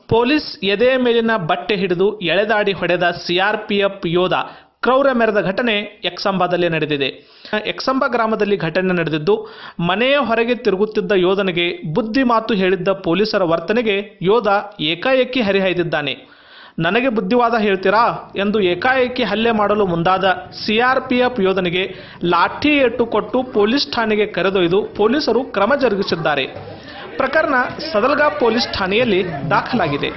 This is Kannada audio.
ಪೊಲೀಸ್ ಎದೆಯ ಮೇಲಿನ ಬಟ್ಟೆ ಹಿಡಿದು ಎಳೆದಾಡಿ ಹೊಡೆದ ಸಿಆರ್ಪಿಎಫ್ ಯೋಧ ಕ್ರೌರ್ಯ ಮೆರೆದ ಘಟನೆ ಎಕ್ಸಂಬದಲ್ಲಿ ನಡೆದಿದೆ ಎಕ್ಸಂಬ ಗ್ರಾಮದಲ್ಲಿ ಘಟನೆ ನಡೆದಿದ್ದು ಮನೆಯ ಹೊರಗೆ ತಿರುಗುತ್ತಿದ್ದ ಯೋಧನಿಗೆ ಬುದ್ಧಿ ಮಾತು ಹೇಳಿದ್ದ ಪೊಲೀಸರ ವರ್ತನೆಗೆ ಯೋಧ ಏಕಾಏಕಿ ಹರಿಹಾಯ್ದಿದ್ದಾನೆ ನನಗೆ ಬುದ್ಧಿವಾದ ಹೇಳ್ತೀರಾ ಎಂದು ಏಕಾಏಕಿ ಹಲ್ಲೆ ಮಾಡಲು ಮುಂದಾದ ಸಿಆರ್ಪಿಎಫ್ ಯೋಧನಿಗೆ ಲಾಠಿ ಏಟು ಕೊಟ್ಟು ಪೊಲೀಸ್ ಠಾಣೆಗೆ ಕರೆದೊಯ್ದು ಪೊಲೀಸರು ಕ್ರಮ ಜರುಗಿಸಿದ್ದಾರೆ ಪ್ರಕರಣ ಸದಲ್ಗಾ ಪೊಲೀಸ್ ಠಾಣೆಯಲ್ಲಿ ದಾಖಲಾಗಿದೆ